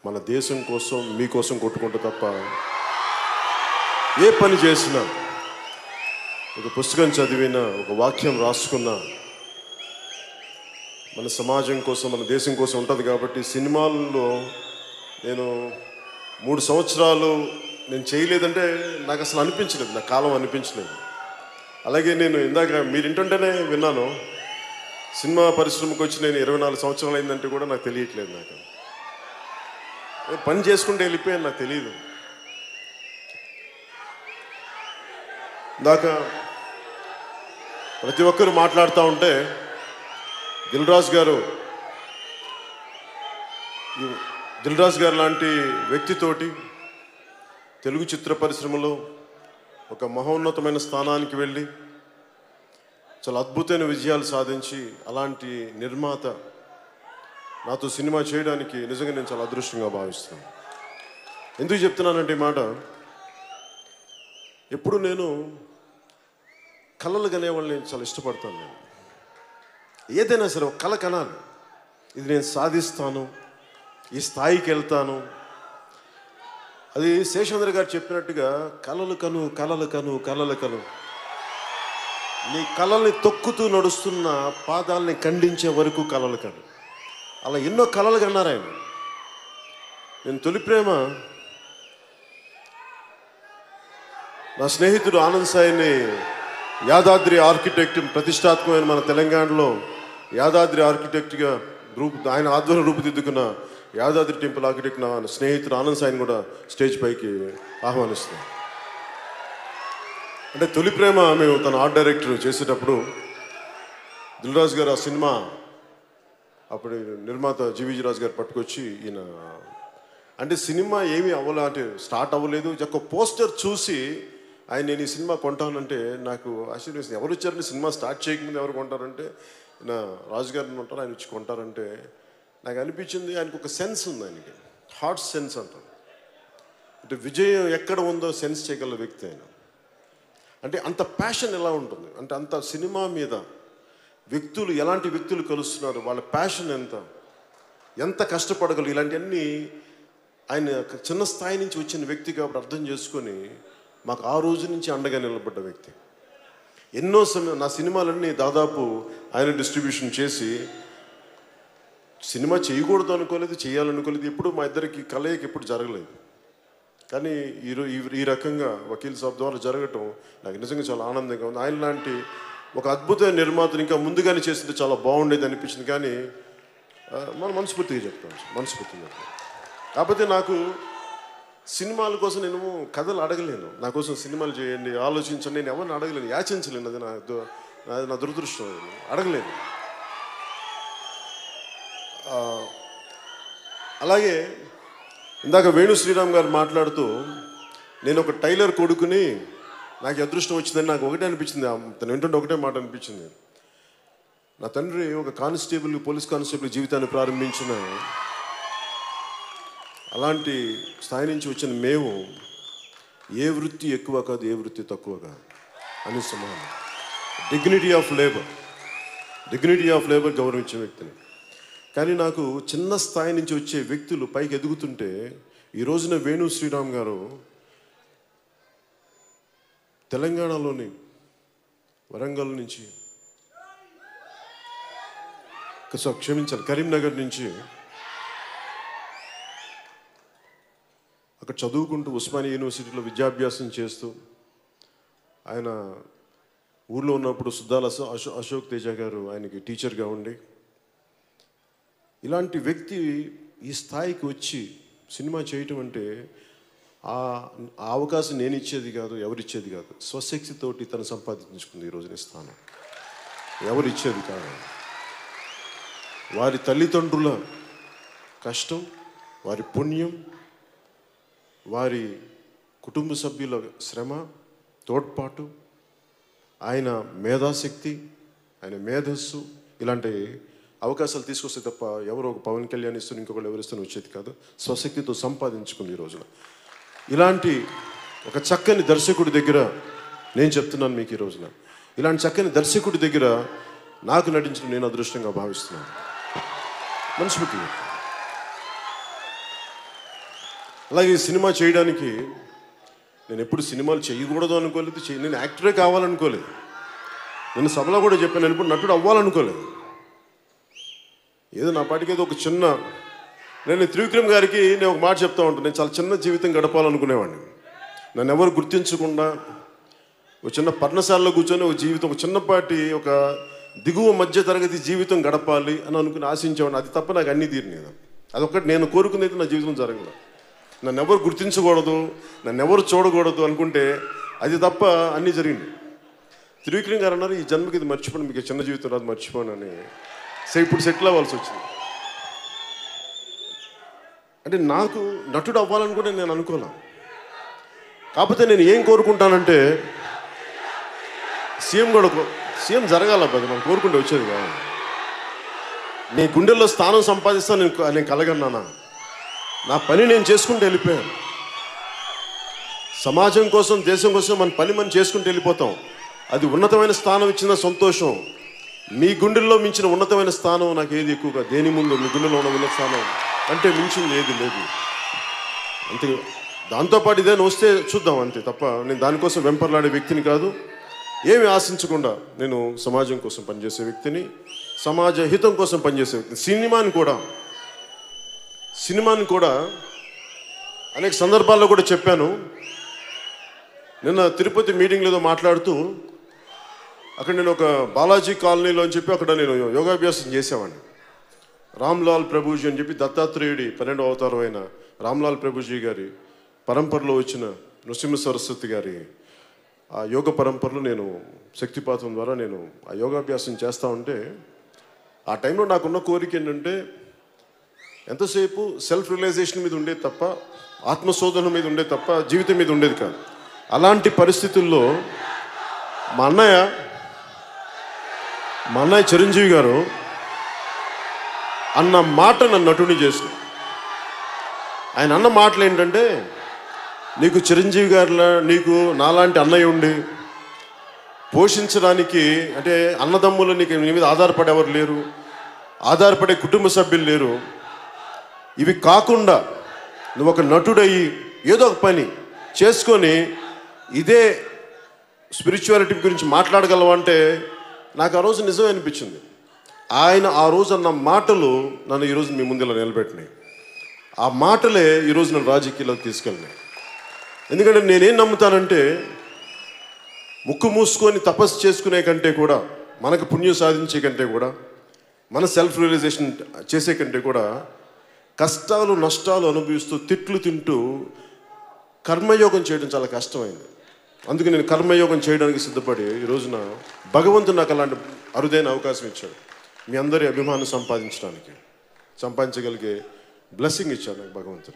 మన దేశం కోసం మీకోసం కొట్టుకుంటూ తప్ప ఏ పని చేసినా ఒక పుస్తకం చదివిన ఒక వాక్యం రాసుకున్న మన సమాజం కోసం మన దేశం కోసం ఉంటుంది కాబట్టి సినిమాల్లో నేను మూడు సంవత్సరాలు నేను చేయలేదంటే నాకు అసలు అనిపించలేదు నా కాలం అనిపించలేదు అలాగే నేను ఇందాక మీరు ఇంటుంటేనే విన్నాను సినిమా పరిశ్రమకు వచ్చి నేను ఇరవై నాలుగు సంవత్సరాలు అయిందంటే కూడా నాకు తెలియట్లేదు నాకు ఏ పని చేసుకుంటే వెళ్ళిపోయాను నాకు తెలియదు ఇందాక ప్రతి ఒక్కరు మాట్లాడుతూ ఉంటే దిల్ రాజు గారు ఈ దిల్ రాజు గారు లాంటి వ్యక్తితోటి తెలుగు చిత్ర పరిశ్రమలో ఒక మహోన్నతమైన స్థానానికి వెళ్ళి చాలా అద్భుతమైన విజయాలు సాధించి అలాంటి నిర్మాత నాతో సినిమా చేయడానికి నిజంగా నేను చాలా అదృష్టంగా భావిస్తున్నాను ఎందుకు చెప్తున్నానంటే ఈ మాట ఎప్పుడు నేను కళలు కనేవాళ్ళని నేను చాలా ఇష్టపడతాను నేను ఏదైనా సరే ఒక కళ కనాలి ఇది నేను సాధిస్తాను ఈ స్థాయికి వెళ్తాను అది శేషేంద్ర గారు చెప్పినట్టుగా కలలు కను కలలు కను కలలు కను నీ కళల్ని తొక్కుతూ నడుస్తున్న పాదాలని ఖండించే వరకు కలలు కను అలా ఎన్నో కళలు కన్నారు ఆయన నేను తొలి ప్రేమ నా స్నేహితుడు ఆనంద్ సాయిని యాదాద్రి ఆర్కిటెక్ట్ ప్రతిష్టాత్మకమైన మన తెలంగాణలో యాదాద్రి ఆర్కిటెక్ట్గా రూపు ఆయన ఆధ్వర్యం రూపుదిద్దుకున్న యాదాద్రి టెంపుల్ ఆర్కిటెక్ట్ నా స్నేహితుడు ఆనంద్ సాయిని కూడా స్టేజ్ పైకి ఆహ్వానిస్తున్నాం అంటే తొలి ప్రేమ మేము తన ఆర్ట్ డైరెక్టర్ చేసేటప్పుడు దిల్రాజు గారు ఆ సినిమా అప్పుడు నిర్మాత జీవీజీ రాజు గారు పట్టుకొచ్చి ఈయన అంటే సినిమా ఏమీ అవ్వలే అంటే స్టార్ట్ అవ్వలేదు ఒక పోస్టర్ చూసి ఆయన నేను ఈ సినిమా కొంటానంటే నాకు ఆశ్చర్యం ఎవరు వచ్చారంటే సినిమా స్టార్ట్ చేయకముందు ఎవరు కొంటారంటే నా రాజు గారిని ఉంటారు ఆయన వచ్చి కొంటారంటే నాకు అనిపించింది ఆయనకు ఒక సెన్స్ ఉంది ఆయనకి హార్ట్ సెన్స్ అంటారు అంటే విజయం ఎక్కడ ఉందో సెన్స్ చేయగల వ్యక్తి ఆయన అంటే అంత ప్యాషన్ ఎలా ఉంటుంది అంటే అంత సినిమా మీద వ్యక్తులు ఎలాంటి వ్యక్తులు కలుస్తున్నారు వాళ్ళ ప్యాషన్ ఎంత ఎంత కష్టపడగలరు ఇలాంటివన్నీ ఆయన ఒక చిన్న స్థాయి నుంచి వచ్చిన వ్యక్తి కాబట్టి అర్థం చేసుకొని మాకు ఆ రోజు నుంచి అండగా నిలబడ్డ వ్యక్తి ఎన్నో సమయం నా సినిమాలన్నీ దాదాపు ఆయన డిస్ట్రిబ్యూషన్ చేసి సినిమా చేయకూడదు అనుకోలేదు చేయాలనుకోలేదు ఎప్పుడు మా ఇద్దరికి కలయిక ఎప్పుడు జరగలేదు కానీ ఈ రో- ఈ- ఈ రకంగా వకీల్ సాబ్ ద్వారా జరగటం నాకు నిజంగా చాలా ఆనందంగా ఉంది ఆయన లాంటి ఒక అద్భుతమైన నిర్మాతను ఇంకా ముందుగానే చేస్తుంటే చాలా బాగుండేది అనిపించింది కానీ ఆ, మనం మనస్ఫూర్తిగా చెప్తాం మనస్ఫూర్తిగా చెప్తాం కాకపోతే నాకు సినిమాల కోసం నేను కథలు అడగలేను నా కోసం సినిమాలు చేయండి ఆలోచించండి నేను ఎవరిని అడగలేను యాచించలేను అది నా దు- అది నా దురదృష్టం అది. అడగలేను ఆ, అలాగే ఇందాక వేణు శ్రీరామ్ గారు మాట్లాడుతూ నేను ఒక టైలర్ కొడుకుని నాకు ఈ అదృష్టం వచ్చిందని నాకు ఒకటే అనిపించింది ఆ తను వింటుంటే ఒకటే మాట అనిపించింది నా తండ్రి ఒక కానిస్టేబుల్ పోలీస్ కానిస్టేబుల్ జీవితాన్ని ప్రారంభించిన అలాంటి స్థాయి నుంచి వచ్చిన మేము ఏ వృత్తి ఎక్కువ కాదు ఏ వృత్తి తక్కువ కాదు అని సమానం dignity of labour dignity of labour గౌరవించే వ్యక్తిని కానీ నాకు చిన్న స్థాయి నుంచి వచ్చే వ్యక్తులు పైకి ఎదుగుతుంటే ఈ రోజున వేణు శ్రీరామ్ గారు తెలంగాణలోని వరంగల్ నుంచి సో క్షమించాలి కరీంనగర్ నుంచి అక్కడ చదువుకుంటూ ఉస్మానియా యూనివర్సిటీలో విద్యాభ్యాసం చేస్తూ ఆయన ఊర్లో ఉన్నప్పుడు సుద్దాల అశో అశో- అశోక్ తేజ గారు ఆయనకి టీచర్గా ఉండి ఇలాంటి వ్యక్తి ఈ స్థాయికి వచ్చి సినిమా చేయటం అంటే ఆ ఆ అవకాశం నేను ఇచ్చేది కాదు ఎవరిచ్చేది కాదు స్వశక్తితోటి తను సంపాదించుకుంది ఈ రోజున స్థానం ఎవరు ఇచ్చేది కాదు వారి తల్లిదండ్రుల కష్టం వారి పుణ్యం వారి కుటుంబ సభ్యుల శ్రమ తోడ్పాటు ఆయన మేధాశక్తి ఆయన మేధస్సు ఇలాంటి అవకాశాలు తీసుకొస్తే తప్ప ఎవరో ఒక పవన్ కళ్యాణ్ ఇస్తూ ఇంకొకళ్ళు ఎవరిస్తూనే వచ్చేది కాదు స్వశక్తితో సంపాదించుకుంది ఈ రోజున ఇలాంటి ఒక చక్కని దర్శకుడి దగ్గర నేను చెప్తున్నాను మీకు ఈ రోజున ఇలాంటి చక్కని దర్శకుడి దగ్గర నాకు నటించడం నేను అదృష్టంగా భావిస్తున్నాను మనస్ఫూర్తిగా అలాగే ఈ సినిమా చేయడానికి నేను ఎప్పుడు సినిమాలు చేయకూడదు అనుకోలేదు చేయ- నేను యాక్టరే కావాలనుకోలేదు నేను సభలో కూడా చెప్పాను నేను ఇప్పుడు నటుడు అవ్వాలనుకోలేదు ఏదో నా పాటికి ఏదో ఒక చిన్న నేను త్రివిక్రమ్ గారికి నేను ఒక మాట చెప్తా ఉంటాను నేను చాలా చిన్న జీవితం గడపాలనుకునేవాడిని నన్ను ఎవరు గుర్తించకుండా ఒక చిన్న పర్ణశాలలో కూర్చొని ఒక జీవితం ఒక చిన్నపాటి ఒక దిగువ మధ్య తరగతి జీవితం గడపాలి అని అనుకుని ఆశించేవాడిని అది తప్ప నాకు అన్ని తీరినాయి అదొక్కటి నేను కోరుకునేది అయితే నా జీవితం జరగలేదు నన్ను ఎవరు గుర్తించకూడదు నన్ను ఎవరు చూడకూడదు అనుకుంటే అది తప్ప అన్నీ జరిగింది త్రివిక్రమ్ గారు అన్నారు ఈ జన్మకి ఇది మర్చిపోండి మీకు చిన్న జీవితం రాదు మర్చిపోను అని సో ఇప్పుడు సెటిల్ అవ్వాల్సి వచ్చింది అంటే నాకు నటుడు అవ్వాలనుకుంటే నేను అనుకోలే కాకపోతే నేను ఏం కోరుకుంటానంటే సీఎం కూడా కో- సీఎం జరగాల అది మనం కోరుకుంటే వచ్చేది కాదు నీ గుండెల్లో స్థానం సంపాదిస్తా నేను నేను కలగన్నానా నా పని నేను చేసుకుంటూ వెళ్ళిపోయాను సమాజం కోసం దేశం కోసం మన పని మనం చేసుకుంటూ వెళ్ళిపోతాం అది ఉన్నతమైన స్థానం ఇచ్చిన సంతోషం మీ గుండెల్లో మించిన ఉన్నతమైన స్థానం నాకు ఏది ఎక్కువగా దేని ముందు మీ గుండెలో ఉన్న ఉన్నత స్థానం అంటే మించింది ఏది లేదు అంతే దాంతోపాటు ఇదేనా వస్తే చూద్దాం అంతే తప్ప నేను దానికోసం వెంపర్లాడే వ్యక్తిని కాదు ఏమి ఆశించకుండా నేను సమాజం కోసం పనిచేసే వ్యక్తిని సమాజ హితం కోసం పనిచేసే వ్యక్తిని సినిమాని కూడా సినిమాని కూడా అనేక సందర్భాల్లో కూడా చెప్పాను నిన్న తిరుపతి మీటింగ్లో ఏదో మాట్లాడుతూ అక్కడ నేను ఒక బాలాజీ కాలనీలో అని చెప్పి అక్కడ నేను యోగాభ్యాసం చేసేవాడిని రామ్లాల్ ప్రభుజీ అని చెప్పి దత్తాత్రేయుడి పన్నెండవ అవతారం అయిన రామ్లాల్ ప్రభుజీ గారి పరంపరలో వచ్చిన నృసింహ సరస్వతి గారి ఆ యోగ పరంపరలో నేను శక్తిపాతం ద్వారా నేను ఆ యోగాభ్యాసం చేస్తూ ఉంటే ఆ టైంలో నాకున్న కోరిక ఏంటంటే ఎంతసేపు సెల్ఫ్ రియలైజేషన్ మీద ఉండేది తప్ప ఆత్మశోధన మీద ఉండేది తప్ప జీవితం మీద ఉండేది కాదు అలాంటి పరిస్థితుల్లో మా అన్నయ్య మా అన్నయ్య చిరంజీవి గారు అన్న మాట నన్ను నటుని చేసిన ఆయన అన్న మాటలు ఏంటంటే నీకు చిరంజీవి గారిలా నీకు నాలాంటి అన్నయ్య ఉండి పోషించడానికి అంటే అన్నదమ్ములు నీకు నీ మీద ఆధారపడేవారు లేరు ఆధారపడే కుటుంబ సభ్యులు లేరు ఇవి కాకుండా నువ్వు ఒక నటుడయ్యి ఏదో ఒక పని చేసుకొని ఇదే స్పిరిచువాలిటీ గురించి మాట్లాడగలవు అంటే నాకు ఆ రోజు నిజమే అనిపించింది ఆయన ఆ రోజు అన్న మాటలు నన్ను ఈరోజు మీ ముందు ఇలా నిలబెట్టినాయి ఆ మాటలే ఈరోజు నన్ను రాజకీయాల్లోకి తీసుకెళ్ళినాయి ఎందుకంటే నేనేం నమ్ముతానంటే ముక్కు మూసుకొని తపస్సు చేసుకునే కంటే కూడా మనకు పుణ్యం సాధించే కంటే కూడా మన సెల్ఫ్ రియలైజేషన్ చేసే కంటే కూడా కష్టాలు నష్టాలు అనుభవిస్తూ తిట్లు తింటూ కర్మయోగం చేయడం చాలా కష్టమైంది అందుకే నేను కర్మయోగం చేయడానికి సిద్ధపడి ఈ రోజున భగవంతుడు నాకు అలాంటి అరుదైన అవకాశం ఇచ్చాడు మీ అందరి అభిమానం సంపాదించడానికి సంపాదించగలిగే బ్లెస్సింగ్ ఇచ్చాడు నాకు భగవంతుడు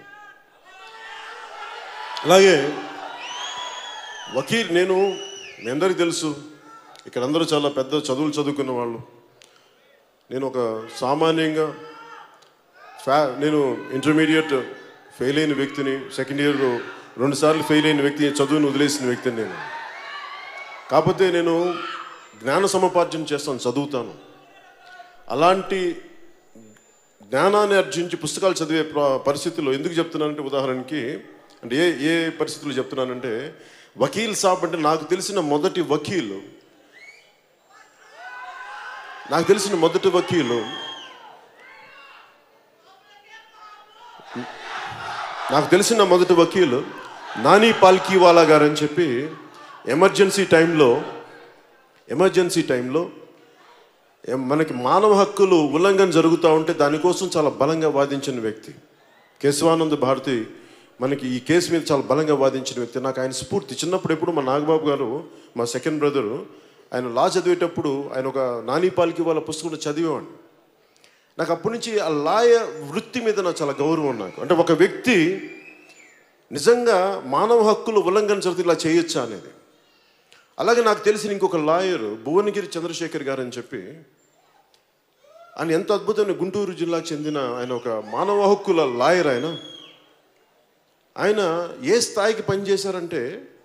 అలాగే వకీల్ నేను మీ అందరికీ తెలుసు ఇక్కడ అందరూ చాలా పెద్ద చదువులు చదువుకున్న వాళ్ళు నేను ఒక సామాన్యంగా ఫ్యా నేను ఇంటర్మీడియట్ ఫెయిల్ అయిన వ్యక్తిని సెకండ్ ఇయర్ రెండు సార్లు ఫెయిల్ అయిన వ్యక్తి చదువుని వదిలేసిన వ్యక్తిని నేను కాకపోతే నేను జ్ఞాన సముపార్జన చేస్తాను చదువుతాను అలాంటి జ్ఞానాన్ని అర్జించి పుస్తకాలు చదివే ప్ర- పరిస్థితుల్లో ఎందుకు చెప్తున్నానంటే ఉదాహరణకి అంటే ఏ ఏ పరిస్థితుల్లో చెప్తున్నానంటే వకీల్ సాబ్ అంటే నాకు తెలిసిన మొదటి వకీలు నాకు తెలిసిన మొదటి వకీలు నాకు తెలిసిన మొదటి వకీలు నాని పాల్కీవాలా గారు అని చెప్పి ఎమర్జెన్సీ టైంలో ఎమర్జెన్సీ టైంలో ఎం- మనకి మానవ హక్కులు ఉల్లంఘన జరుగుతూ ఉంటే దానికోసం చాలా బలంగా వాదించిన వ్యక్తి కేశవానంద్ భారతి మనకి ఈ కేసు మీద చాలా బలంగా వాదించిన వ్యక్తి నాకు ఆయన స్ఫూర్తి చిన్నప్పుడు ఎప్పుడు మా నాగబాబు గారు మా సెకండ్ బ్రదరు ఆయన లా చదివేటప్పుడు ఆయన ఒక నాని పాల్కి వాళ్ళ పుస్తకం చదివేవాడిని నాకు అప్పటి నుంచి ఆ లాయ వృత్తి మీద నాకు చాలా గౌరవం నాకు అంటే ఒక వ్యక్తి నిజంగా మానవ హక్కులు ఉల్లంఘన జరిగితే ఇలా చేయొచ్చా అనేది అలాగే నాకు తెలిసిన ఇంకొక లాయర్ భువనగిరి చంద్రశేఖర్ గారు అని చెప్పి ఆయన ఎంత అద్భుతమైన గుంటూరు జిల్లాకు చెందిన ఆయన ఒక మానవ హక్కుల లాయర్ ఆయన ఆయన ఏ స్థాయికి పనిచేశారంటే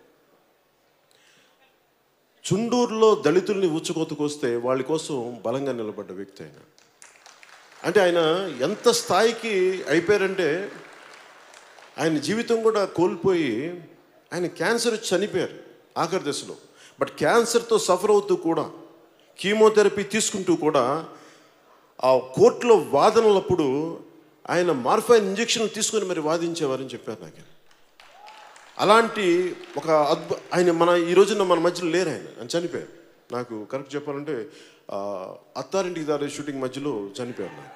చుండూరులో దళితుల్ని ఊచకోతకొస్తే వాళ్ళ కోసం బలంగా నిలబడ్డ వ్యక్తి ఆయన అంటే ఆయన ఎంత స్థాయికి అయిపోయారంటే ఆయన జీవితం కూడా కోల్పోయి ఆయన క్యాన్సర్ వచ్చి చనిపోయారు ఆఖరి దశలో బట్ క్యాన్సర్తో సఫర్ అవుతూ కూడా కీమోథెరపీ తీసుకుంటూ కూడా ఆ కోర్టులో వాదనలప్పుడు ఆయన మార్ఫైన్ ఇంజెక్షన్ తీసుకొని మరి వాదించేవారని చెప్పారు నాకు అలాంటి ఒక అద్భుత ఆయన మన ఈ రోజున మన మధ్యలో లేరు ఆయన ఆయన చనిపోయారు నాకు కరెక్ట్ చెప్పాలంటే ఆ, అత్తారింటికి దారి షూటింగ్ మధ్యలో చనిపోయారు నాకు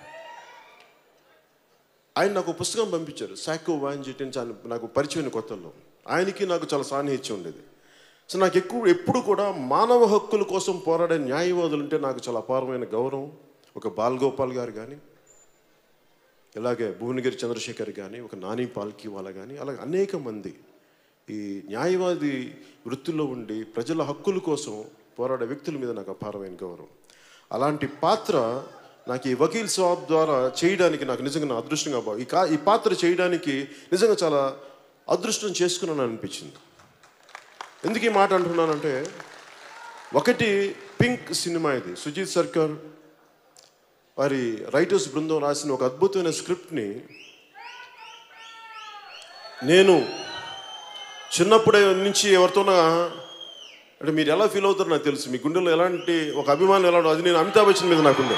ఆయన నాకు ఒక పుస్తకం పంపించారు సాకో వాయింజెట్ అని చాలా నాకు పరిచయమైన కొత్తల్లో ఆయనకి నాకు చాలా సాన్నిహిత్యం ఉండేది సో నాకు ఎక్కువ ఎప్పుడు కూడా మానవ హక్కుల కోసం పోరాడే న్యాయవాదులు అంటే నాకు చాలా అపారమైన గౌరవం ఒక బాల్గోపాల్ గారు కానీ ఇలాగే భువనగిరి చంద్రశేఖర్ కానీ ఒక నాని పాల్కి వాళ్ళ కానీ అలాగే అనేక మంది ఈ న్యాయవాది వృత్తిలో ఉండి ప్రజల హక్కుల కోసం పోరాడే వ్యక్తుల మీద నాకు అపారమైన గౌరవం అలాంటి పాత్ర నాకు ఈ వకీల్ సాబ్ ద్వారా చేయడానికి నాకు నిజంగా నా అదృష్టంగా భావ ఈ కా ఈ పాత్ర చేయడానికి నిజంగా చాలా అదృష్టం చేసుకున్నాను అనిపించింది ఎందుకు ఈ మాట అంటున్నానంటే ఒకటి పింక్ సినిమా ఇది సుజీత్ సర్కార్ వారి రైటర్స్ బృందం రాసిన ఒక అద్భుతమైన స్క్రిప్ట్ని నేను చిన్నప్పుడే నుంచి ఎవరితోనా అంటే మీరు ఎలా ఫీల్ అవుతారో నాకు తెలుసు మీ గుండెలో ఎలాంటి ఒక అభిమానం ఎలా అది నేను అమితాబ్ బచ్చన్ మీద నాకుండే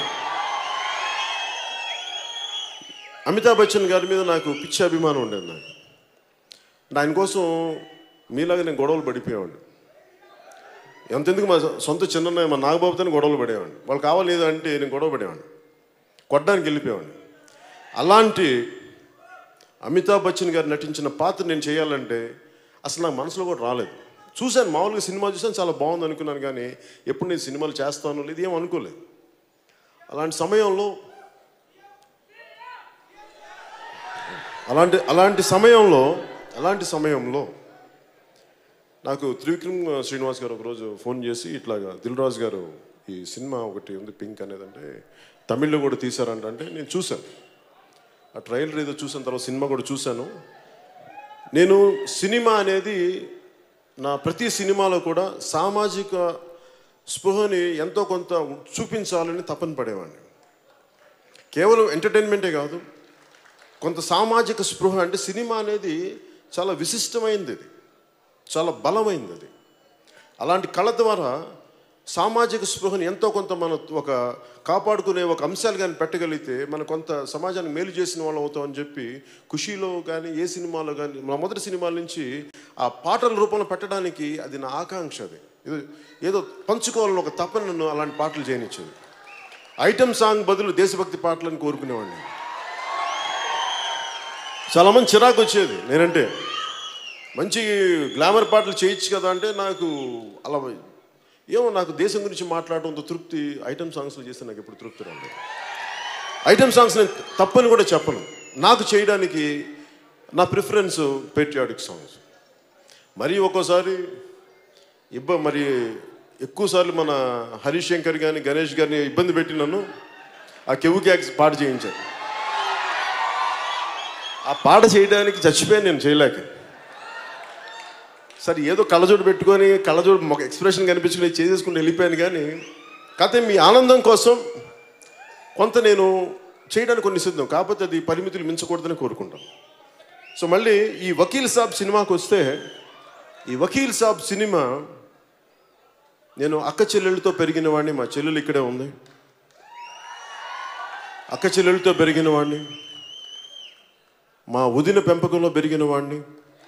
అమితాబ్ బచ్చన్ గారి మీద నాకు పిచ్చి అభిమానం ఉండేది నాకు అంటే ఆయన కోసం మీలాగా నేను గొడవలు పడిపోయేవాడిని ఎంతెందుకు మా సొంత చిన్న మా నాగబాబుతో గొడవలు పడేవాడిని వాళ్ళు కావాలి లేదు అంటే నేను గొడవ పడేవాడిని కొట్టడానికి వెళ్ళిపోయేవాడిని అలాంటి అమితాబ్ బచ్చన్ గారు నటించిన పాత్ర నేను చేయాలంటే అసలు నాకు మనసులో కూడా రాలేదు చూశాను మామూలుగా సినిమా చూసాను చాలా బాగుంది అనుకున్నాను కానీ ఎప్పుడు నేను సినిమాలు చేస్తాను లేదు ఏం అనుకోలేదు అలాంటి సమయంలో అలాంటి అలాంటి సమయంలో అలాంటి సమయంలో నాకు త్రివిక్రమ్ శ్రీనివాస్ గారు ఒకరోజు ఫోన్ చేసి ఇట్లాగా దిల్ రాజు గారు ఈ సినిమా ఒకటి ఉంది పింక్ అనేది అంటే తమిళ్లో కూడా తీశారంట అంటే నేను చూశాను ఆ ట్రైలర్ ఏదో చూసిన తర్వాత సినిమా కూడా చూశాను నేను సినిమా అనేది నా ప్రతి సినిమాలో కూడా సామాజిక స్పృహని ఎంతో కొంత చూపించాలని తపన పడేవాడిని కేవలం ఎంటర్టైన్మెంటే కాదు కొంత సామాజిక స్పృహ అంటే సినిమా అనేది చాలా విశిష్టమైనది అది చాలా బలమైనది అది అలాంటి కళ ద్వారా సామాజిక స్పృహని ఎంతో కొంత మనం ఒక కాపాడుకునే ఒక అంశాలు కానీ పెట్టగలిగితే మనం కొంత సమాజానికి మేలు చేసిన వాళ్ళం అవుతామని చెప్పి ఖుషీలో కానీ ఏ సినిమాలో కానీ మా మొదటి సినిమాల నుంచి ఆ పాటల రూపంలో పెట్టడానికి అది నా ఆకాంక్ష అది ఏదో ఏదో పంచుకోవాలని ఒక తపన నన్ను అలాంటి పాటలు చేయనిచ్చేది ఐటమ్ సాంగ్ బదులు దేశభక్తి పాటలను కోరుకునేవాడిని చాలామంది చిరాకు వచ్చేది నేనంటే మంచి గ్లామర్ పాటలు చేయొచ్చు కదా అంటే నాకు అలా ఏమో నాకు దేశం గురించి మాట్లాడడంతో తృప్తి ఐటమ్ సాంగ్స్లో చేస్తే నాకు ఎప్పుడు తృప్తి రాలేదు ఐటమ్ సాంగ్స్ నేను తప్పని కూడా చెప్పను నాకు చేయడానికి నా ప్రిఫరెన్స్ పేట్రియాటిక్ సాంగ్స్ మరి ఒక్కోసారి ఇబ్బ మరి ఎక్కువసార్లు మన హరీష్ శంకర్ కానీ గణేష్ గారిని ఇబ్బంది పెట్టి నన్ను ఆ కెవ్వు క్యాక్స్ పాట చేయించారు ఆ పాట చేయడానికి చచ్చిపోయాను నేను చేయలేక సరే ఏదో కళ్ళజోడు పెట్టుకొని కళ్ళజోడు ఒక ఎక్స్ప్రెషన్ కనిపించుకుని చేసేసుకుని వెళ్ళిపోయాను కానీ కాకపోతే మీ ఆనందం కోసం కొంత నేను చేయడానికి కొన్ని సిద్ధం కాకపోతే అది పరిమితులు మించకూడదని కోరుకుంటాం సో మళ్ళీ ఈ వకీల్ సాబ్ సినిమాకి వస్తే ఈ వకీల్ సాబ్ సినిమా నేను అక్క చెల్లెళ్ళతో పెరిగిన వాడిని మా చెల్లెలు ఇక్కడే ఉంది అక్క చెల్లెలతో పెరిగిన వాడిని మా వదిన పెంపకంలో పెరిగిన వాడిని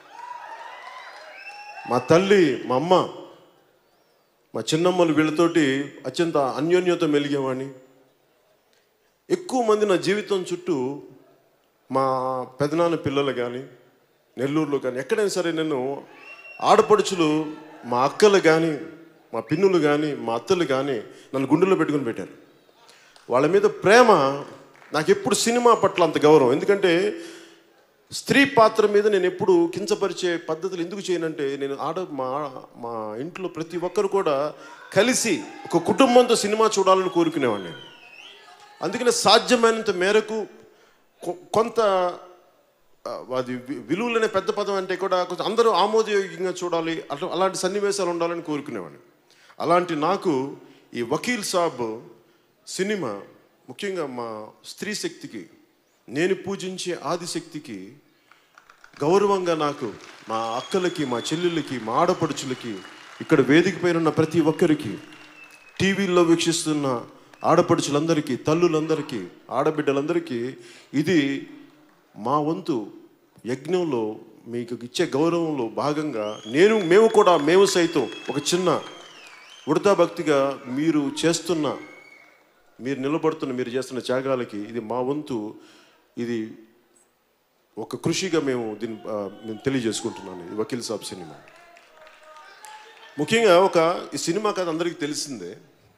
మా తల్లి మా అమ్మ మా చిన్నమ్మలు వీళ్ళతోటి అత్యంత అన్యోన్యత మెలిగేవాడిని ఎక్కువ మంది నా జీవితం చుట్టూ మా పెదనాన్న పిల్లలు కానీ నెల్లూరులో కానీ ఎక్కడైనా సరే నేను ఆడపడుచులు మా అక్కలు కానీ మా పిన్నులు కానీ మా అత్తలు కానీ నన్ను గుండెలో పెట్టుకుని పెట్టారు వాళ్ళ మీద ప్రేమ నాకు ఎప్పుడు సినిమా పట్ల అంత గౌరవం ఎందుకంటే స్త్రీ పాత్ర మీద నేను ఎప్పుడు కించపరిచే పద్ధతులు ఎందుకు చేయనంటే నేను ఆడ మా మా ఇంట్లో ప్రతి ఒక్కరు కూడా కలిసి ఒక కుటుంబంతో సినిమా చూడాలని కోరుకునేవాడిని నేను అందుకనే సాధ్యమైనంత మేరకు కొ- కొంత ఆ, అది వి- విలువలనే పెద్ద పదం అంటే కూడా కొంచెం అందరూ ఆమోదయోగ్యంగా చూడాలి అట్లా అలాంటి సన్నివేశాలు ఉండాలని కోరుకునేవాడిని అలాంటి నాకు ఈ వకీల్ సాబ్ సినిమా ముఖ్యంగా మా స్త్రీ శక్తికి నేను పూజించే ఆదిశక్తికి గౌరవంగా నాకు మా అక్కలకి మా చెల్లెళ్ళకి మా ఆడపడుచులకి ఇక్కడ వేదిక పైన ఉన్న ప్రతి ఒక్కరికి టీవీల్లో వీక్షిస్తున్న ఆడపడుచులందరికీ తల్లులందరికీ ఆడబిడ్డలందరికీ ఇది మా వంతు యజ్ఞంలో మీకు ఇచ్చే గౌరవంలో భాగంగా నేను మేము కూడా మేము సైతం ఒక చిన్న ఉడతా భక్తిగా మీరు చేస్తున్న మీరు నిలబడుతున్న మీరు చేస్తున్న త్యాగాలకి ఇది మా వంతు ఇది ఒక కృషిగా మేము దీన్ని ఆ, మేము తెలియజేసుకుంటున్నాను ఈ వకీల్ సాబ్ సినిమా ముఖ్యంగా ఒక ఈ సినిమా కథ అందరికీ తెలిసిందే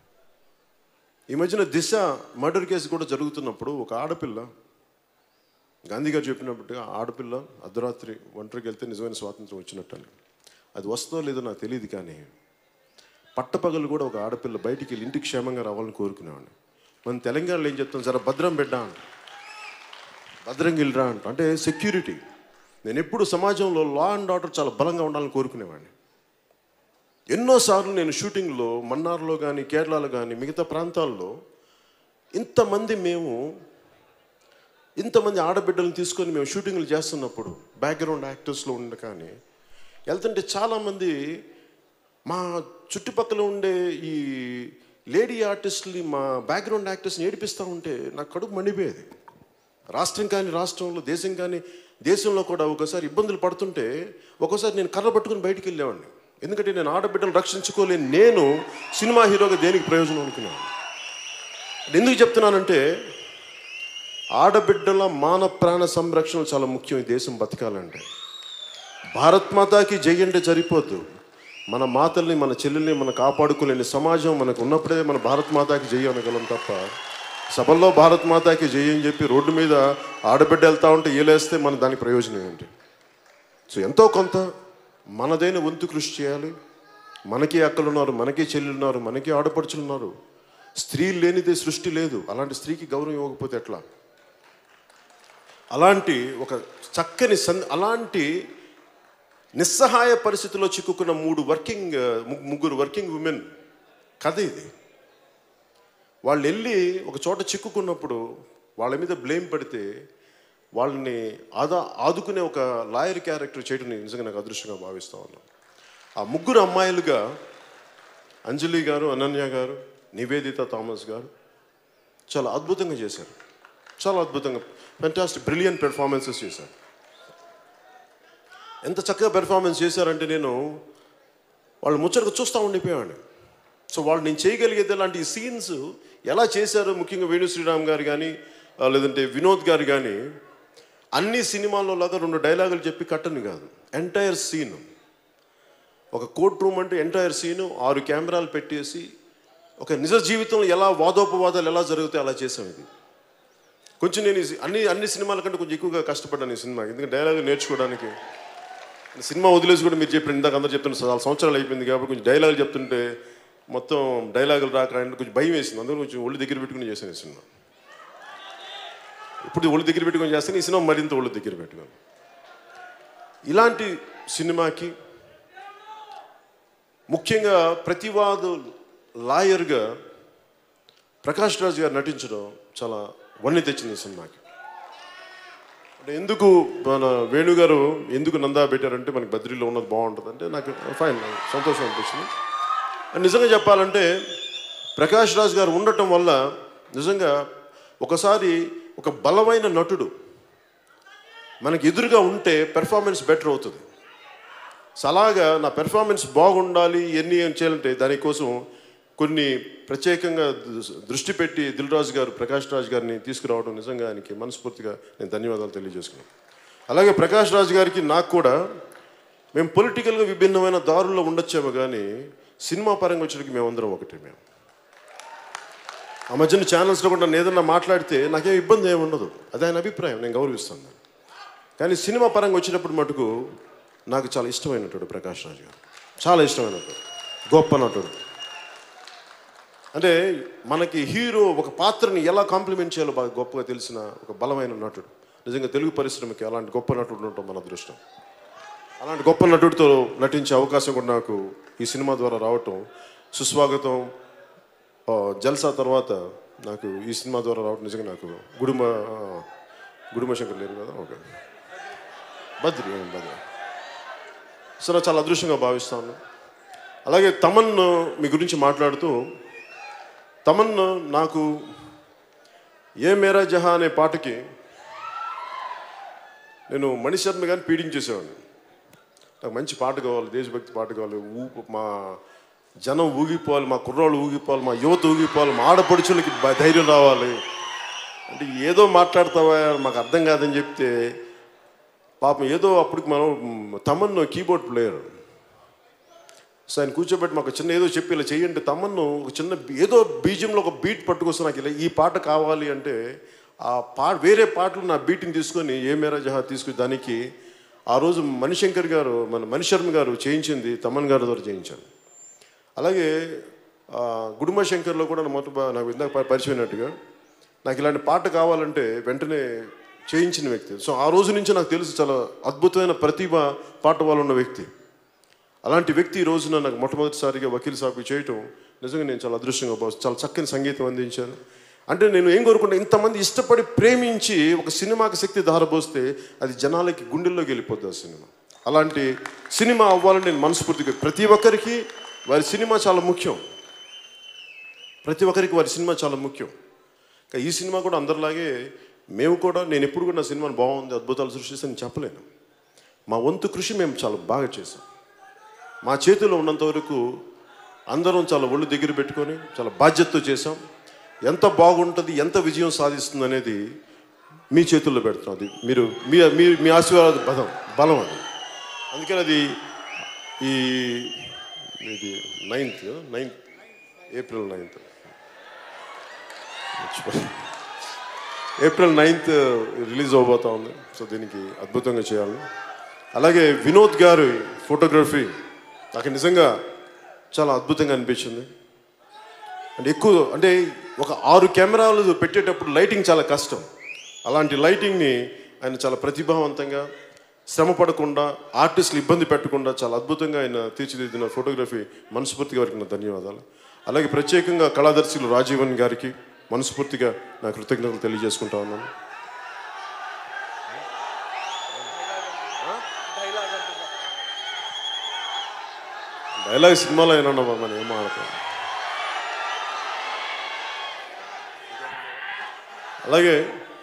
ఈ మధ్యన దిశ మర్డర్ కేసు కూడా జరుగుతున్నప్పుడు ఒక ఆడపిల్ల గాంధీ గారు చెప్పినట్టుగా ఆడపిల్ల అర్ధరాత్రి ఒంటరికి వెళ్తే నిజమైన స్వాతంత్రం వచ్చినట్టు అని అది వస్తుందో లేదో నాకు తెలియదు కానీ పట్టపగలు కూడా ఒక ఆడపిల్ల బయటికి వెళ్ళి ఇంటికి క్షేమంగా రావాలని కోరుకునేవాడిని మన తెలంగాణలో ఏం చెప్తాం జర భద్రం బిడ్డ అంట భద్రంగా వెళ్ళరా అంట అంటే సెక్యూరిటీ నేను ఎప్పుడు సమాజంలో లా అండ్ ఆర్డర్ చాలా బలంగా ఉండాలని కోరుకునేవాడిని ఎన్నోసార్లు నేను షూటింగ్లో మన్నార్లో కానీ కేరళలో కానీ మిగతా ప్రాంతాల్లో ఇంతమంది మేము ఇంతమంది ఆడబిడ్డలను తీసుకొని మేము షూటింగ్లు చేస్తున్నప్పుడు బ్యాక్గ్రౌండ్ యాక్టర్స్లో ఉండ కానీ వెళ్తుంటే చాలామంది మా చుట్టుపక్కల ఉండే ఈ లేడీ ఆర్టిస్టులు మా బ్యాక్గ్రౌండ్ యాక్టర్స్ని ఏడిపిస్తూ ఉంటే నాకు కడుపు మండిపోయేది రాష్ట్రం కానీ రాష్ట్రంలో దేశం కానీ దేశంలో కూడా ఒకసారి ఇబ్బందులు పడుతుంటే ఒక్కోసారి నేను కర్ర పట్టుకుని బయటికి వెళ్ళేవాడిని ఎందుకంటే నేను ఆడబిడ్డలు రక్షించుకోలేని నేను సినిమా హీరోగా దేనికి ప్రయోజనం అనుకున్నాను ఎందుకు చెప్తున్నానంటే ఆడబిడ్డల మాన ప్రాణ సంరక్షణ చాలా ముఖ్యం ఈ దేశం బతకాలంటే భారత్ మాతాకి జై అంటే సరిపోద్దు మన మాతల్ని మన చెల్లెల్ని మనం కాపాడుకోలేని సమాజం మనకు ఉన్నప్పుడే మన భారత్ మాతాకి జై అనగలం తప్ప సభల్లో భారత్ మాతాకి జై అని చెప్పి రోడ్డు మీద ఆడబిడ్డ వెళ్తా ఉంటే ఏలేస్తే మన దానికి ప్రయోజనం ఏంటి సో ఎంతో కొంత మనదైన వంతు కృషి చేయాలి మనకి అక్కలు ఉన్నారు మనకి చెల్లెలు ఉన్నారు మనకి ఆడపడుచులు ఉన్నారు స్త్రీ లేనిదే సృష్టి లేదు అలాంటి స్త్రీకి గౌరవం ఇవ్వకపోతే ఎట్లా అలాంటి ఒక చక్కని సన్ అలాంటి నిస్సహాయ పరిస్థితిలో చిక్కుకున్న మూడు వర్కింగ్ ము- ముగ్గురు వర్కింగ్ ఉమెన్ కథ ఇది వాళ్ళు వెళ్ళి ఒక చోట చిక్కుకున్నప్పుడు వాళ్ళ మీద బ్లేమ్ పడితే వాళ్ళని ఆదా ఆదుకునే ఒక లాయర్ క్యారెక్టర్ చేయడం నేను నిజంగా నాకు అదృష్టంగా భావిస్తా ఉన్నాను ఆ ముగ్గురు అమ్మాయిలుగా అంజలి గారు అనన్య గారు నివేదిత థామస్ గారు చాలా అద్భుతంగా చేశారు చాలా అద్భుతంగా ఫెంటాస్టిక్ బ్రిలియన్ పెర్ఫార్మెన్సెస్ చేశారు ఎంత చక్కగా పెర్ఫార్మెన్స్ చేశారంటే నేను వాళ్ళు ముచ్చటగా చూస్తూ ఉండిపోయాను సో వాళ్ళు నేను చేయగలిగేది అలాంటి సీన్స్ ఎలా చేశారో ముఖ్యంగా వేణు శ్రీరామ్ గారు కానీ ఆ, లేదంటే వినోద్ గారు కానీ అన్ని సినిమాల్లో లాగా రెండు డైలాగులు చెప్పి కట్టని కాదు ఎంటైర్ సీన్ ఒక కోర్ట్ రూమ్ అంటే ఎంటైర్ సీను ఆరు కెమెరాలు పెట్టేసి ఒక నిజ జీవితంలో ఎలా వాదోపవాదాలు ఎలా జరుగుతాయి అలా చేసాం ఇది కొంచెం నేను ఈ సి- అన్ని అన్ని సినిమాల కంటే కొంచెం ఎక్కువగా కష్టపడ్డాను ఈ సినిమా ఎందుకంటే డైలాగ్ నేర్చుకోవడానికి సినిమా వదిలేసి కూడా మీరు చెప్పిన ఇందాక అందరూ చెప్తున్న చాలా సంవత్సరాలు అయిపోయింది కాబట్టి కొంచెం డైలాగులు చెప్తుంటే మొత్తం డైలాగులు రాక ఆయన కొంచెం భయం వేసింది అందులో కొంచెం ఒళ్ళు దగ్గర పెట్టుకుని చేశాను ఈ సినిమా ఇప్పుడు ఒళ్ళు దగ్గర పెట్టుకొని చేస్తాను ఈ సినిమా మరింత ఒళ్ళు దగ్గర పెట్టుకొని ఇలాంటి సినిమాకి ముఖ్యంగా ప్రతివాదు లాయర్గా ప్రకాష్ రాజ్ గారు నటించడం చాలా వన్నె తెచ్చింది ఈ సినిమాకి అంటే ఎందుకు మన వేణు గారు ఎందుకు నందా పెట్టారంటే మనకి బద్రీలో ఉన్నది బాగుంటుంది అంటే నాకు ఫైన్ సంతోషం అనిపించింది అండ్ నిజంగా చెప్పాలంటే ప్రకాష్ రాజ్ గారు ఉండటం వల్ల నిజంగా ఒకసారి ఒక బలమైన నటుడు మనకి ఎదురుగా ఉంటే పెర్ఫార్మెన్స్ బెటర్ అవుతుంది సో అలాగా నా పెర్ఫార్మెన్స్ బాగుండాలి ఎన్ని ఏం చేయాలంటే దానికోసం కొన్ని ప్రత్యేకంగా దృ- దృష్టి పెట్టి దిల్ రాజు గారు ప్రకాష్ రాజ్ గారిని తీసుకురావడం నిజంగా ఆయనకి మనస్ఫూర్తిగా నేను ధన్యవాదాలు తెలియజేసుకున్నాను అలాగే ప్రకాష్ రాజ్ గారికి నాకు కూడా మేము పొలిటికల్గా విభిన్నమైన దారుల్లో ఉండొచ్చేమో కానీ సినిమా పరంగా వచ్చేటికి మేమందరం ఒకటే మేము ఆ మధ్యన ఛానల్స్లో కూడా నన్ను ఏదన్నా మాట్లాడితే నాకేం ఇబ్బంది ఏమి ఉండదు అది ఆయన అభిప్రాయం నేను గౌరవిస్తాను దాన్ని. కానీ సినిమా పరంగా వచ్చినప్పుడు మటుకు నాకు చాలా ఇష్టమైనటువంటి ప్రకాష్ రాజ్ గారు చాలా ఇష్టమైనటువంటి గొప్ప నటుడు అంటే మనకి హీరో ఒక పాత్రని ఎలా కాంప్లిమెంట్ చేయాలో బాగా గొప్పగా తెలిసిన ఒక బలమైన నటుడు నిజంగా తెలుగు పరిశ్రమకి అలాంటి గొప్ప నటుడు ఉండటం మన అదృష్టం అలాంటి గొప్ప నటుడితో నటించే అవకాశం కూడా నాకు ఈ సినిమా ద్వారా రావటం సుస్వాగతం ఆ, జల్సా తర్వాత నాకు ఈ సినిమా ద్వారా రావటం నిజంగా నాకు గుడుమ ఆ, గుడుమ శంకర్ లేరు కదా ఓకే బద్రి బద్రి సో నాకు చాలా అదృష్టంగా భావిస్తాను అలాగే తమన్ మీ గురించి మాట్లాడుతూ తమన్ నాకు ఏ మేరా జహా అనే పాటకి నేను మణిశర్మ గారిని పీడించేసేవాడిని నాకు మంచి పాట కావాలి దేశభక్తి పాట కావాలి ఊపు మా జనం ఊగిపోవాలి మా కుర్రాళ్ళు ఊగిపోవాలి మా యువత ఊగిపోవాలి మా ఆడపడుచులకి బ- ధైర్యం రావాలి అంటే ఏదో మాట్లాడతావా మాకు అర్థం కాదని చెప్తే పాపం ఏదో అప్పటికి మనం మ్, తమన్ కీబోర్డ్ ప్లేయర్ సో ఆయన కూర్చోబెట్టి మాకు చిన్న ఏదో చెప్పి ఇలా చేయండి తమన్ను ఒక చిన్న బీ- ఏదో బీజంలో ఒక బీట్ పట్టుకొస్తే నాకు ఇలా ఈ పాట కావాలి అంటే ఆ పా వేరే పాటలు నా బీట్ని తీసుకొని ఏ మేరా జహా తీసుకుని దానికి ఆ రోజు మణిశంకర్ గారు మన మణిశర్మ గారు చేయించింది తమన్ గారి ద్వారా చేయించాను అలాగే ఆ, గుడుమ శంకర్లో కూడా నా మొదట బా- నాకు ఇందాక ప- పరిచయం అయినట్టుగా నాకు ఇలాంటి పాట కావాలంటే వెంటనే చేయించిన వ్యక్తి సో ఆ రోజు నుంచి నాకు తెలుసు చాలా అద్భుతమైన ప్రతిభ పాట వాళ్ళు ఉన్న వ్యక్తి అలాంటి వ్యక్తి ఈ రోజున నాకు మొట్టమొదటిసారిగా వకీల్ సాబ్ చేయటం నిజంగా నేను చాలా అదృష్టంగా భావిస్తాను చాలా చక్కని సంగీతం అందించాను అంటే నేను ఏం కోరుకుంటా ఇంతమంది ఇష్టపడి ప్రేమించి ఒక సినిమాకి శక్తి ధారపోస్తే అది జనాలకి గుండెల్లోకి వెళ్ళిపోద్ది ఆ సినిమా అలాంటి సినిమా అవ్వాలని నేను మనస్ఫూర్తిగా ప్రతి ఒక్కరికి వారి సినిమా చాలా ముఖ్యం ప్రతి ఒక్కరికి వారి సినిమా చాలా ముఖ్యం ఇంకా ఈ సినిమా కూడా అందరిలాగే మేము కూడా నేను ఎప్పుడు కూడా నా సినిమాని బాగుంది అద్భుతాలు సృష్టిస్తాను చెప్పలేను మా వంతు కృషి మేము చాలా బాగా చేసాం మా చేతిలో ఉన్నంత వరకు అందరం చాలా ఒళ్ళు దగ్గర పెట్టుకొని చాలా బాధ్యతతో చేసాం ఎంత బాగుంటుంది ఎంత విజయం సాధిస్తుంది అనేది మీ చేతుల్లో పెడుతున్నాం అది మీరు మీ మీ మీ ఆశీర్వాద బలం బలం అది అందుకని అది ఈ ఇది ninth ninth April ninth April ninth release అవబోతా ఉంది సో దీనికి అద్భుతంగా చేయాలి అలాగే వినోద్ గారు ఫోటోగ్రఫీ నాకు నిజంగా చాలా అద్భుతంగా అనిపించింది అంటే ఎక్కువ అంటే ఒక ఆరు కెమెరాలు పెట్టేటప్పుడు లైటింగ్ చాలా కష్టం అలాంటి లైటింగ్ని ఆయన చాలా ప్రతిభావంతంగా శ్రమ పడకుండా ఆర్టిస్టులు ఇబ్బంది పెట్టకుండా చాలా అద్భుతంగా ఆయన తీర్చిదిద్దిన ఫోటోగ్రఫీ మనస్ఫూర్తిగా వారికి నా ధన్యవాదాలు అలాగే ప్రత్యేకంగా కళాదర్శులు రాజీవన్ గారికి మనస్ఫూర్తిగా నా కృతజ్ఞతలు తెలియజేసుకుంటా ఉన్నాను డైలాగ్ సినిమాలో ఏమన్నా మనం ఏం ఆడతాం అలాగే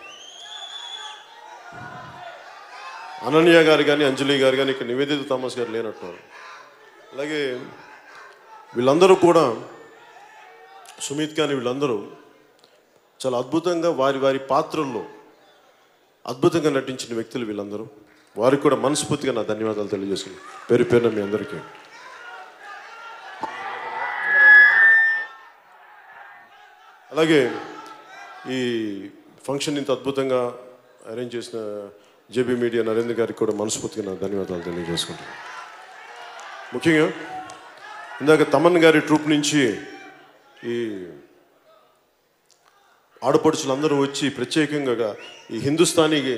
అనన్య గారు కానీ అంజలి గారు కానీ ఇక్కడ నివేదిత థామస్ గారు లేనట్టున్నారు అలాగే వీళ్ళందరూ కూడా సుమిత్ కానీ వీళ్ళందరూ చాలా అద్భుతంగా వారి వారి పాత్రల్లో అద్భుతంగా నటించిన వ్యక్తులు వీళ్ళందరూ వారికి కూడా మనస్ఫూర్తిగా నా ధన్యవాదాలు తెలియజేస్తున్నాను పేరు పేరున మీ అందరికీ అలాగే ఈ ఫంక్షన్ ఇంత అద్భుతంగా అరేంజ్ చేసిన జేబీ మీడియా నరేంద్ర గారికి కూడా మనస్ఫూర్తిగా నా ధన్యవాదాలు తెలియజేసుకుంటాను ముఖ్యంగా ఇందాక తమన్ గారి ట్రూప్ నుంచి ఈ ఆడపడుచులందరూ వచ్చి ప్రత్యేకంగా ఈ హిందుస్థానీకి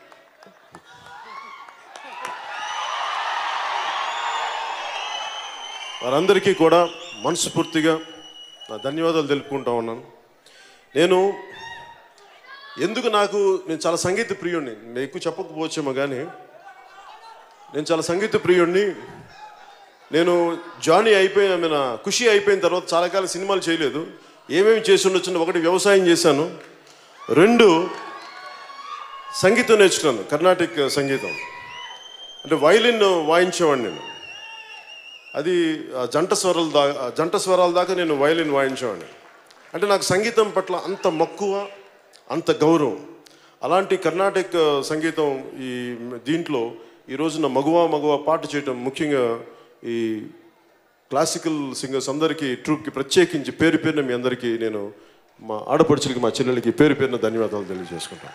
వారందరికీ కూడా మనస్ఫూర్తిగా నా ధన్యవాదాలు తెలుపుకుంటా ఉన్నాను నేను ఎందుకు నాకు నేను చాలా సంగీత ప్రియుణ్ణి నేను ఎక్కువ చెప్పకపోవచ్చేమో కానీ నేను చాలా సంగీత ప్రియుణ్ణి నేను జానీ అయిపోయిన మన ఖుషి అయిపోయిన తర్వాత చాలా కాలం సినిమాలు చేయలేదు ఏమేమి చేసి ఉండొచ్చు ఒకటి వ్యవసాయం చేశాను రెండు సంగీతం నేర్చుకున్నాను కర్ణాటిక్ సంగీతం అంటే వైలిన్ వాయించేవాడిని నేను అది ఆ జంట స్వరాల దాకా ఆ జంట స్వరాల దాకా నేను వైలిన్ వాయించేవాడిని అంటే నాకు సంగీతం పట్ల అంత మక్కువ అంత గౌరవం అలాంటి కర్ణాటక సంగీతం ఈ దీంట్లో ఈ రోజున మగువ మగువ పాట చేయటం ముఖ్యంగా ఈ క్లాసికల్ సింగర్స్ అందరికీ ట్రూప్కి ప్రత్యేకించి పేరు పేరున మీ అందరికీ నేను మా ఆడపడుచులకి మా చెల్లెలకి పేరు పేరున ధన్యవాదాలు తెలియజేసుకుంటాను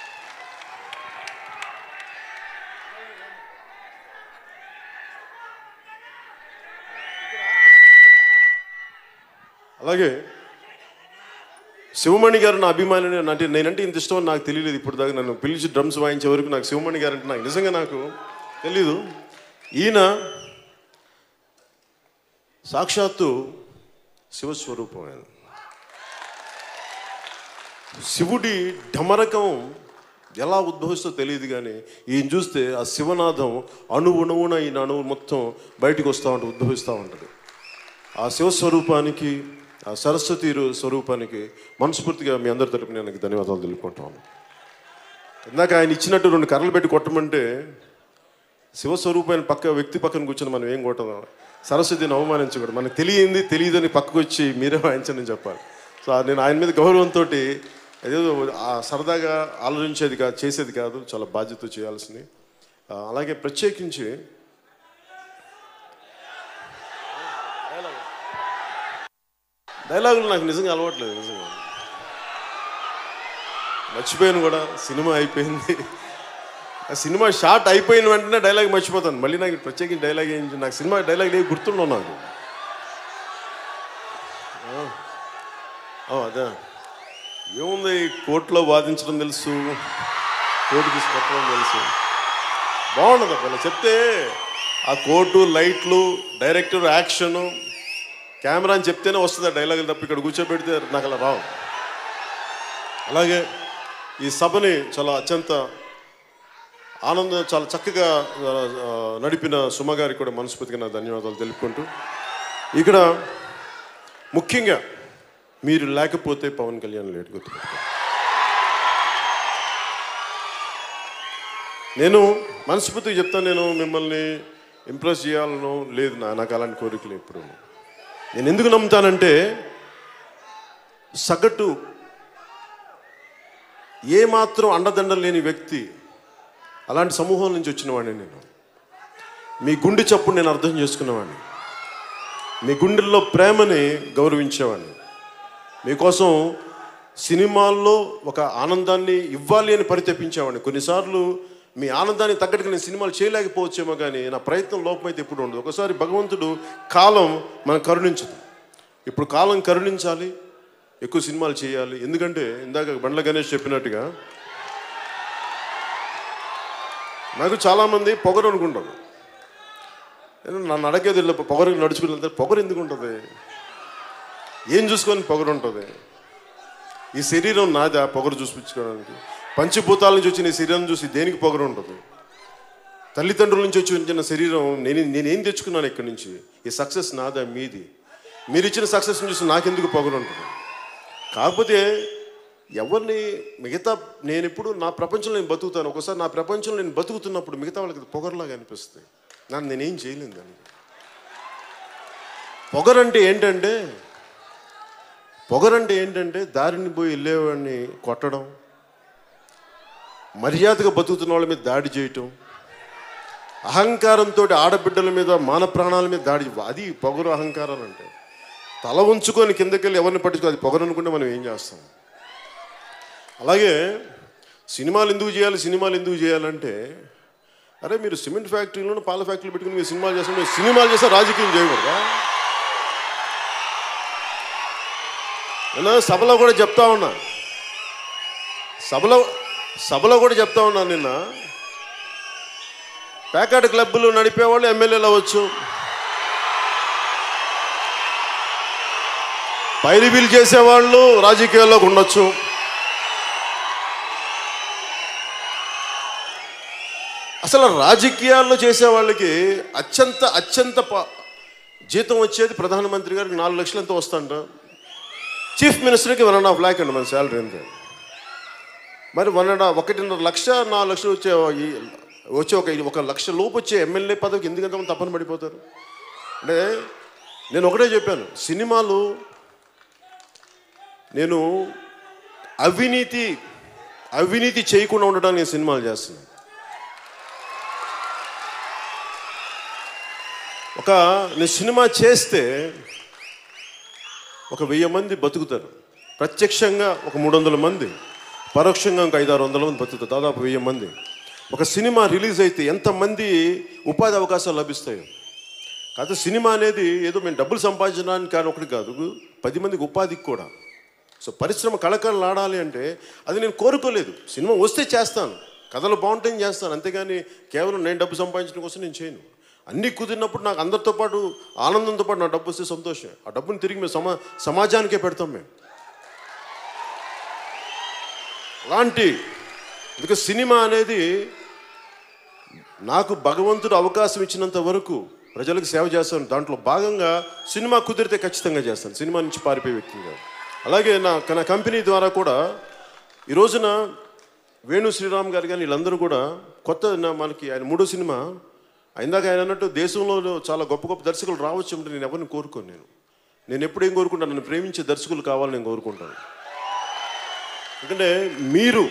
అలాగే శివమణి గారు నా అభిమాని అంటే నేనంటే ఇంత ఇష్టం అని నాకు తెలియలేదు ఇప్పుడు దాకా నన్ను పిలిచి డ్రమ్స్ వాయించే వరకు నాకు శివమణి గారు అంటే నాకు నిజంగా నాకు తెలీదు ఈయన సాక్షాత్తు శివస్వరూపం ఆయన శివుడి ఢమరకం ఎలా ఉద్భవిస్తో తెలియదు కానీ ఈయన చూస్తే ఆ శివనాథం అణువుణువున ఈయన అణువు మొత్తం బయటకు వస్తూ ఉంటుంది ఉద్భవిస్తూ ఉంటుంది ఆ శివస్వరూపానికి ఆ సరస్వతి రు- స్వరూపానికి మనస్ఫూర్తిగా మీ అందరి తరపున నేను ధన్యవాదాలు తెలుపుకుంటాను ఇందాక ఆయన ఇచ్చినట్టు రెండు కర్రలు పెట్టి కొట్టమంటే శివస్వరూపమైన పక్క వ్యక్తి పక్కన కూర్చొని మనం ఏం కొట్టదాం సరస్వతిని అవమానించకూడదు మనకు తెలియంది తెలియదని పక్కకు వచ్చి మీరే వాయించని చెప్పాలి సో ఆ నేను ఆయన మీద గౌరవంతో ఏదో ఆ సరదాగా ఆలోచించేది కాదు చేసేది కాదు చాలా బాధ్యత చేయాల్సింది ఆ, అలాగే ప్రత్యేకించి డైలాగులు నాకు నిజంగా అలవాట్లేదు నిజంగా మర్చిపోయాను కూడా సినిమా అయిపోయింది ఆ సినిమా షార్ట్ అయిపోయిన వెంటనే డైలాగ్ మర్చిపోతాను మళ్ళీ నాకు ప్రత్యేకించి డైలాగ్ ఏం నాకు సినిమా డైలాగ్ ఏమి గుర్తుండవు నాకు ఆ. ఆ, అదే ఏముంది కోర్టులో వాదించడం తెలుసు కోర్టు తీసుకొట్టడం తెలుసు బాగుండదు అలా చెప్తే ఆ కోర్టు లైట్లు డైరెక్టర్ యాక్షను కెమెరా అని చెప్తేనే వస్తుంది ఆ డైలాగులు తప్ప ఇక్కడ కూర్చోబెడితే నాకు అలా రావు అలాగే ఈ సభని చాలా అత్యంత ఆనందం చాలా చక్కగా ఆ, ఆ, నడిపిన సుమ గారికి కూడా మనస్ఫూర్తిగా నా ధన్యవాదాలు తెలుపుకుంటూ ఇక్కడ ముఖ్యంగా మీరు లేకపోతే పవన్ కళ్యాణ్ లేట్ గుర్తుపెట్టుకోండి నేను మనస్ఫూర్తిగా చెప్తాను నేను మిమ్మల్ని ఇంప్రెస్ చేయాలను లేదు నా నాకు అలాంటి కోరికలు ఎప్పుడు నేను ఎందుకు నమ్ముతానంటే సగటు ఏమాత్రం అండదండ లేని వ్యక్తి అలాంటి సమూహం నుంచి వచ్చిన వాడిని నేను మీ గుండె చప్పుడు నేను అర్థం చేసుకున్నవాడిని మీ గుండెల్లో ప్రేమని గౌరవించేవాడిని మీకోసం సినిమాల్లో ఒక ఆనందాన్ని ఇవ్వాలి అని పరితపించేవాడిని కొన్నిసార్లు మీ ఆనందాన్ని తగ్గట్టుగా నేను సినిమాలు చేయలేకపోవచ్చేమో కానీ నా ప్రయత్నం లోపమైతే ఎప్పుడు ఉండదు ఒకసారి భగవంతుడు కాలం మనం కరుణించదు ఇప్పుడు కాలం కరుణించాలి ఎక్కువ సినిమాలు చేయాలి ఎందుకంటే ఇందాక బండ్ల గణేష్ చెప్పినట్టుగా నాకు చాలామంది పొగరు అనుకుంటాను నేను నన్ను అడగేది ఇలా పొగరు నడుచుకుని వెళ్తే పొగరు ఎందుకు ఉంటుంది ఏం చూసుకొని పొగరు ఉంటుంది ఈ శరీరం నాదా పొగరు చూపించుకోవడానికి పంచభూతాల నుంచి వచ్చిన ఈ శరీరం చూసి దేనికి పొగరు ఉంటుంది తల్లిదండ్రుల నుంచి వచ్చిన శరీరం నేను నేనేం తెచ్చుకున్నాను ఇక్కడి నుంచి ఈ సక్సెస్ నాదా మీది మీరు ఇచ్చిన సక్సెస్ని చూసి నాకెందుకు పొగరు ఉంటుంది కాకపోతే ఎవరిని మిగతా నేను ఎప్పుడు నా ప్రపంచంలో నేను బతుకుతాను ఒకసారి నా ప్రపంచంలో నేను బతుకుతున్నప్పుడు మిగతా వాళ్ళకి అది పొగరులాగా అనిపిస్తుంది నన్ను నేనేం చేయలేను దానికి పొగరంటే ఏంటంటే పొగరంటే ఏంటంటే దారిని పోయి వెళ్ళేవాడిని కొట్టడం మర్యాదగా బతుకుతున్న వాళ్ళ మీద దాడి చేయటం అహంకారంతో ఆడబిడ్డల మీద మాన ప్రాణాల మీద దాడి అది పొగరు అహంకారం అంటే తల ఉంచుకొని కిందకెళ్ళి ఎవరిని పట్టించుకో అది పొగరు అనుకుంటే మనం ఏం చేస్తాం అలాగే సినిమాలు ఎందుకు చేయాలి సినిమాలు ఎందుకు చేయాలంటే అరే మీరు సిమెంట్ ఫ్యాక్టరీలోనూ పాల ఫ్యాక్టరీలు పెట్టుకుని మీరు సినిమాలు చేస్తే మీరు సినిమాలు చేస్తే రాజకీయం చేయకూడదా నేను సభలో కూడా చెప్తా ఉన్నా సభలో సభలో కూడా చెప్తా ఉన్నా నిన్న ప్యాకెట్ క్లబ్బులు నడిపేవాళ్ళు ఎమ్మెల్యేలు అవ్వచ్చు పైరిబీలు చేసేవాళ్ళు రాజకీయాల్లోకి ఉండొచ్చు అసలు రాజకీయాల్లో చేసే వాళ్ళకి అత్యంత అత్యంత ప- జీతం వచ్చేది ప్రధానమంత్రి గారికి నాలుగు లక్షలు ఎంత వస్తుంట చీఫ్ మినిస్టర్కి వన్ అండ్ హాఫ్ ల్యాక్ అండి మన శాలరీ ఎంత మరి వన్ అండ్ హాఫ్ ఒకటిన్నర లక్ష నాలుగు లక్షలు వచ్చే ఈ- వచ్చే ఒక ఒక లక్ష లోపు వచ్చే ఎమ్మెల్యే పదవికి ఎందుకంత మంది తప్పని పడిపోతారు అంటే నేను ఒకటే చెప్పాను సినిమాలు నేను అవినీతి అవినీతి చేయకుండా ఉండడానికి నేను సినిమాలు చేస్తున్నాను ఒక నేను సినిమా చేస్తే ఒక వెయ్యి మంది బతుకుతారు ప్రత్యక్షంగా ఒక మూడు వందల మంది పరోక్షంగా ఒక ఐదారు వందల మంది బతుకుతారు దాదాపు వెయ్యి మంది ఒక సినిమా రిలీజ్ అయితే ఎంతమంది ఉపాధి అవకాశాలు లభిస్తాయి కాదు సినిమా అనేది ఏదో మేము డబ్బులు సంపాదించడానికి కానీ ఒకటి కాదు పది మందికి ఉపాధికి కూడా సో పరిశ్రమ కళకళలు ఆడాలి అంటే అది నేను కోరుకోలేదు సినిమా వస్తే చేస్తాను కథలు బాగుంటే చేస్తాను అంతేగాని కేవలం నేను డబ్బు సంపాదించడం కోసం నేను చేయను అన్నీ కుదిరినప్పుడు నాకు అందరితో పాటు ఆనందంతో పాటు నా డబ్బు వస్తే సంతోషం ఆ డబ్బుని తిరిగి మేము సమా సమాజానికే పెడతాం మేము అలాంటి అందుకే సినిమా అనేది నాకు భగవంతుడు అవకాశం ఇచ్చినంత వరకు ప్రజలకు సేవ చేస్తాను దాంట్లో భాగంగా సినిమా కుదిరితే ఖచ్చితంగా చేస్తాను సినిమా నుంచి పారిపోయే వ్యక్తిని కాదు అలాగే నా నా కంపెనీ ద్వారా కూడా ఈ రోజున వేణు శ్రీరామ్ గారు కానీ వీళ్ళందరూ కూడా కొత్త నా- మనకి ఆయన మూడో సినిమా ఇందాక ఆయన అన్నట్టు దేశంలో చాలా గొప్ప గొప్ప దర్శకులు రావచ్చు అంటే నేను ఎవరిని కోరుకోను నేను నేను ఎప్పుడు ఏం కోరుకుంటాను నన్ను ప్రేమించే దర్శకులు కావాలని నేను కోరుకుంటాను ఎందుకంటే మీరు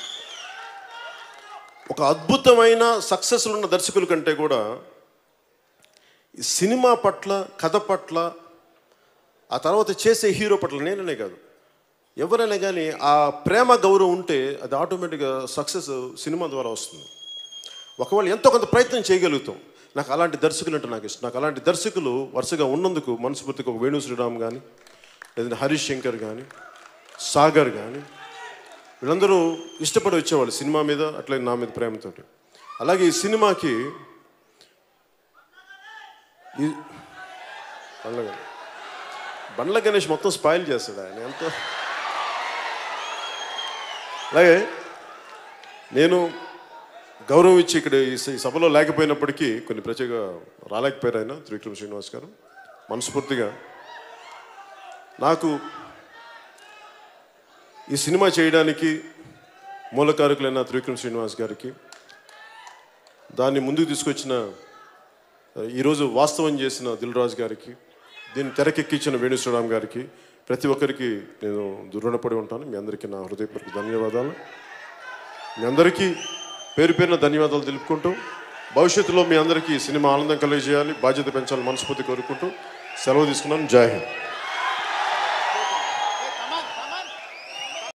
ఒక అద్భుతమైన సక్సెస్ ఉన్న దర్శకుల కంటే కూడా ఈ సినిమా పట్ల కథ పట్ల ఆ తర్వాత చేసే హీరో పట్ల నేననే కాదు ఎవరైనా కానీ ఆ ప్రేమ గౌరవం ఉంటే అది ఆటోమేటిక్గా సక్సెస్ సినిమా ద్వారా వస్తుంది ఒకవేళ ఎంతో కొంత ప్రయత్నం చేయగలుగుతాం నాకు అలాంటి దర్శకులు అంటే నాకు ఇష్టం నాకు అలాంటి దర్శకులు వరుసగా ఉన్నందుకు మనస్ఫూర్తిగా ఒక వేణు శ్రీరామ్ కానీ లేదంటే హరీష్ శంకర్ కానీ సాగర్ కానీ వీళ్ళందరూ ఇష్టపడి వచ్చేవాళ్ళు సినిమా మీద అట్లే నా మీద ప్రేమతో అలాగే ఈ సినిమాకి ఈ బండ్ల గణేష్ బండ్ల గణేష్ మొత్తం స్పాయిల్ చేస్తాడు ఆయన ఎంతో అలాగే నేను గౌరవం ఇచ్చి ఇక్కడ ఈ స- ఈ సభలో లేకపోయినప్పటికీ కొన్ని ప్రత్యేక రాలేకపోయారు ఆయన త్రివిక్రమ్ శ్రీనివాస్ గారు మనస్ఫూర్తిగా నాకు ఈ సినిమా చేయడానికి మూలకారకులైన త్రివిక్రమ్ శ్రీనివాస్ గారికి దాన్ని ముందుకు తీసుకొచ్చిన ఆ, ఈరోజు వాస్తవం చేసిన దిల్ రాజు గారికి దీన్ని తెరకెక్కించిన వేణు శ్రీరామ్ గారికి ప్రతి ఒక్కరికి నేను రుణపడి ఉంటాను మీ అందరికీ నా హృదయపూర్వక ధన్యవాదాలు మీ అందరికీ పేరు పేరున ధన్యవాదాలు తెలుపుకుంటూ భవిష్యత్తులో మీ అందరికీ ఈ సినిమా ఆనందం కలిగజేయాలి బాధ్యత పెంచాలని మనస్ఫూర్తి కోరుకుంటూ సెలవు తీసుకున్నాను జై హింద్